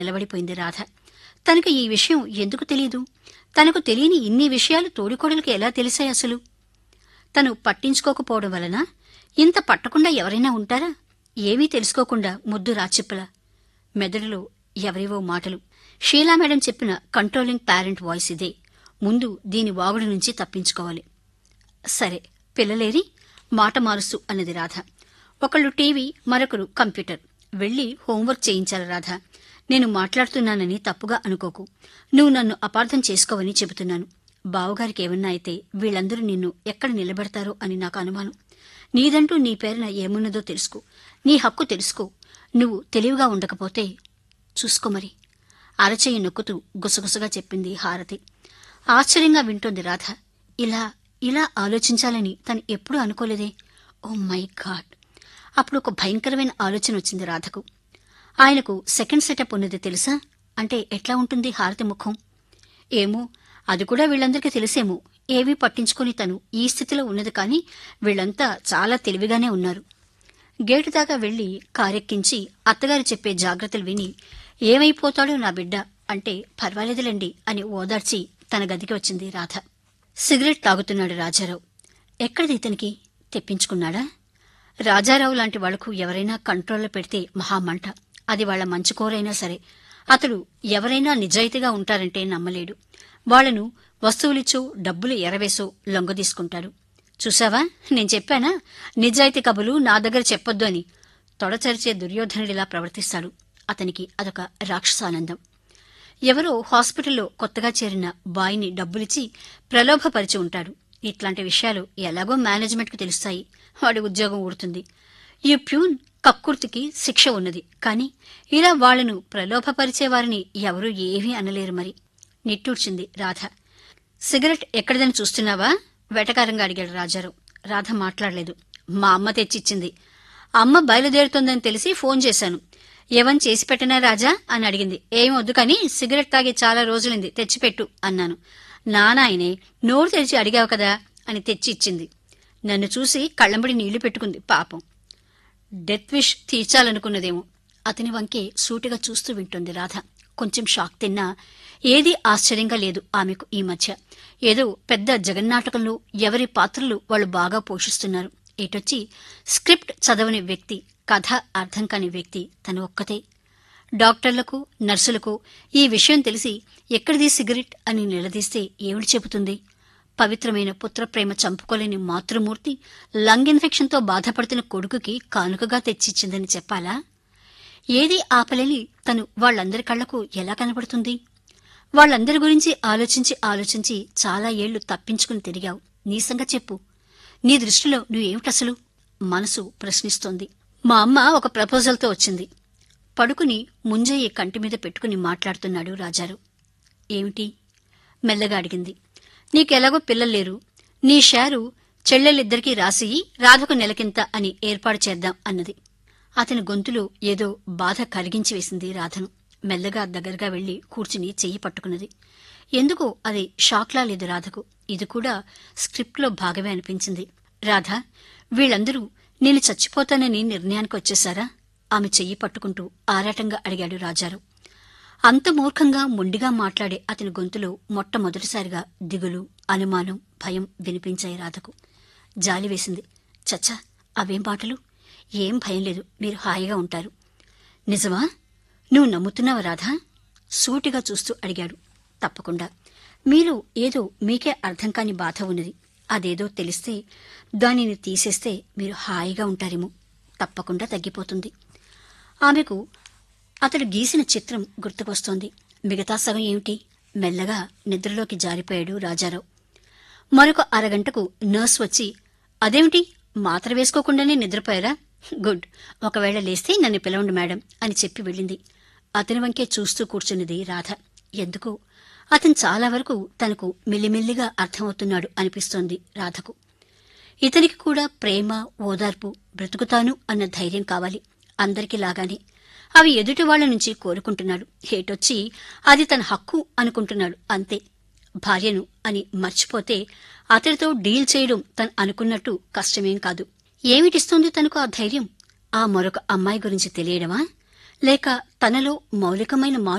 నిలబడిపోయింది రాధ తనకు ఈ విషయం ఎందుకు తెలియదు తనకు తెలియని ఇన్ని విషయాలు తోడికోడలికి ఎలా తెలిసాయి అసలు తను పట్టించుకోకపోవడం వలన ఇంత పట్టకుండా ఎవరైనా ఉంటారా ఏమీ తెలుసుకోకుండా ముద్దు రాచిప్పల మెదడులో ఎవరివో మాటలు షీలా మేడం చెప్పిన కంట్రోలింగ్ పేరెంట్ వాయిస్ ఇదే ముందు దీని వాగుడు నుంచి తప్పించుకోవాలి సరే పిల్లలేరి మాట మారుస్తూ అన్నది రాధ ఒకళ్ళు టీవీ మరొకరు కంప్యూటర్ వెళ్ళి హోంవర్క్ చేయించాలి రాధ నేను మాట్లాడుతున్నానని తప్పుగా అనుకోకు నువ్వు నన్ను అపార్థం చేసుకోవని చెబుతున్నాను బావగారికి ఏమన్నా అయితే వీళ్ళందరూ నిన్ను ఎక్కడ నిలబెడతారో అని నాకు అనుమానం నీదంటూ నీ పేరున ఏమున్నదో తెలుసుకో నీ హక్కు తెలుసుకో నువ్వు తెలివిగా ఉండకపోతే చూసుకో మరి అరచెయ్యి నొక్కుతూ గుసగుసగా చెప్పింది హారతి ఆశ్చర్యంగా వింటోంది రాధ ఇలా ఇలా ఆలోచించాలని తను ఎప్పుడూ అనుకోలేదే ఓ మై గాడ్ అప్పుడు ఒక భయంకరమైన ఆలోచన వచ్చింది రాధకు ఆయనకు సెకండ్ సెటప్ ఉన్నది తెలుసా అంటే ఎట్లా ఉంటుంది హారతి ముఖం ఏమో అది కూడా వీళ్ళందరికీ తెలిసేమో ఏవీ పట్టించుకొని తను ఈ స్థితిలో ఉన్నది కానీ వీళ్ళంతా చాలా తెలివిగానే ఉన్నారు గేటు దాకా వెళ్లి కారెక్కించి అత్తగారు చెప్పే జాగ్రత్తలు విని ఏమైపోతాడో నా బిడ్డ అంటే పర్వాలేదులేండి అని ఓదార్చి తన గదికి వచ్చింది రాధ సిగరెట్ తాగుతున్నాడు రాజారావు ఎక్కడిది ఇతనికి తెప్పించుకున్నాడా రాజారావు లాంటి వాళ్లకు ఎవరైనా కంట్రోల్లో పెడితే మహామంట అది వాళ్ల మంచుకోరైనా సరే అతడు ఎవరైనా నిజాయితీగా ఉంటారంటే నమ్మలేడు వాళ్లను వస్తువులిచ్చో డబ్బులు ఎరవేసో లొంగదీసుకుంటాడు చూసావా నేను చెప్పానా నిజాయితీ కబులు నా దగ్గర చెప్పొద్దు అని తొడచరిచే దుర్యోధనుడిలా ప్రవర్తిస్తాడు అతనికి అదొక రాక్షసానందం ఎవరో హాస్పిటల్లో కొత్తగా చేరిన బాయ్ని డబ్బులిచ్చి ప్రలోభపరిచి ఉంటాడు ఇట్లాంటి విషయాలు ఎలాగో మేనేజ్మెంట్కు తెలుస్తాయి వాడి ఉద్యోగం ఊడుతుంది ఈ ప్యూన్ కక్కుర్తికి శిక్ష ఉన్నది కాని ఇలా వాళ్లను ప్రలోభపరిచే వారిని ఎవరూ ఏమీ అనలేరు మరి నిట్టూర్చింది రాధ సిగరెట్ ఎక్కడిదని చూస్తున్నావా వెటకారంగా అడిగాడు రాజారావు రాధ మాట్లాడలేదు మా అమ్మ తెచ్చిచ్చింది అమ్మ బయలుదేరుతోందని తెలిసి ఫోన్ చేశాను ఏవన్ చేసి పెట్టనా రాజా అని అడిగింది ఏం వద్దు కానీ సిగరెట్ తాగి చాలా రోజులింది తెచ్చిపెట్టు అన్నాను నానాయనే నోరు తెరిచి అడిగావు కదా అని తెచ్చి ఇచ్చింది నన్ను చూసి కళ్ళంబడి నీళ్లు పెట్టుకుంది పాపం డెత్ విష్ తీర్చాలనుకున్నదేమో అతని వంకే సూటిగా చూస్తూ వింటుంది రాధ కొంచెం షాక్ తిన్నా ఏదీ ఆశ్చర్యంగా లేదు ఆమెకు ఈ మధ్య ఏదో పెద్ద జగన్నాటకంలో ఎవరి పాత్రలు వాళ్ళు బాగా పోషిస్తున్నారు ఇటొచ్చి స్క్రిప్ట్ చదవని వ్యక్తి కథ అర్థం కాని వ్యక్తి తను ఒక్కతే డాక్టర్లకు నర్సులకు ఈ విషయం తెలిసి ఎక్కడిది సిగరెట్ అని నిలదీస్తే ఏమిటి చెబుతుంది పవిత్రమైన పుత్రప్రేమ చంపుకోలేని మాతృమూర్తి లంగ్ ఇన్ఫెక్షన్తో బాధపడుతున్న కొడుకుకి కానుకగా తెచ్చిచ్చిందని చెప్పాలా ఏది ఆపలేని తను వాళ్ళందరి కళ్లకు ఎలా కనబడుతుంది వాళ్ళందరి గురించి ఆలోచించి ఆలోచించి చాలా ఏళ్లు తప్పించుకుని తిరిగావు నీసంగా చెప్పు నీ దృష్టిలో నువ్వేమిటసలు మనసు ప్రశ్నిస్తోంది మా అమ్మ ఒక ప్రపోజల్తో వచ్చింది పడుకుని ముంజయ్య కంటి మీద పెట్టుకుని మాట్లాడుతున్నాడు రాజారు ఏమిటి మెల్లగా అడిగింది నీకెలాగో పిల్లలు లేరు నీ షారు చెల్లెలిద్దరికీ రాసి రాధకు నెలకింత అని ఏర్పాటు చేద్దాం అన్నది అతని గొంతులో ఏదో బాధ కరిగించి వేసింది రాధను మెల్లగా దగ్గరగా వెళ్లి కూర్చుని చెయ్యి పట్టుకున్నది ఎందుకో అది షాక్లా లేదు రాధకు ఇది కూడా స్క్రిప్ట్లో భాగమే అనిపించింది రాధ వీళ్ళందరూ నేను చచ్చిపోతానని నిర్ణయానికి వచ్చేశారా ఆమె చెయ్యి పట్టుకుంటూ ఆరాటంగా అడిగాడు రాజారు అంత మూర్ఖంగా మొండిగా మాట్లాడే అతని గొంతులో మొట్టమొదటిసారిగా దిగులు అనుమానం భయం వినిపించాయి రాధకు జాలి వేసింది చచ్చా అవేం పాటలు ఏం భయం లేదు మీరు హాయిగా ఉంటారు నిజమా నువ్వు నమ్ముతున్నావా రాధా సూటిగా చూస్తూ అడిగాడు తప్పకుండా మీలో ఏదో మీకే అర్థం కాని బాధ ఉన్నది అదేదో తెలిస్తే దానిని తీసేస్తే మీరు హాయిగా ఉంటారేమో తప్పకుండా తగ్గిపోతుంది ఆమెకు అతడు గీసిన చిత్రం గుర్తుకొస్తోంది మిగతా సగం ఏమిటి మెల్లగా నిద్రలోకి జారిపోయాడు రాజారావు మరొక అరగంటకు నర్స్ వచ్చి అదేమిటి మాత్ర వేసుకోకుండానే నిద్రపోయారా గుడ్ ఒకవేళ లేస్తే నన్ను పిలవండి మేడం అని చెప్పి వెళ్ళింది అతని వంకే చూస్తూ కూర్చున్నది రాధ ఎందుకో అతను చాలా వరకు తనకు మెల్లిమెల్లిగా అర్థమవుతున్నాడు అనిపిస్తోంది రాధకు ఇతనికి కూడా ప్రేమ ఓదార్పు బ్రతుకుతాను అన్న ధైర్యం కావాలి అందరికీ లాగానే అవి ఎదుటి వాళ్ల నుంచి కోరుకుంటున్నాడు ఏటొచ్చి అది తన హక్కు అనుకుంటున్నాడు అంతే భార్యను అని మర్చిపోతే అతడితో డీల్ చేయడం తను అనుకున్నట్టు కష్టమేం కాదు ఏమిటిస్తోంది తనకు ఆ ధైర్యం ఆ మరొక అమ్మాయి గురించి తెలియడమా లేక తనలో మౌలికమైన మార్పు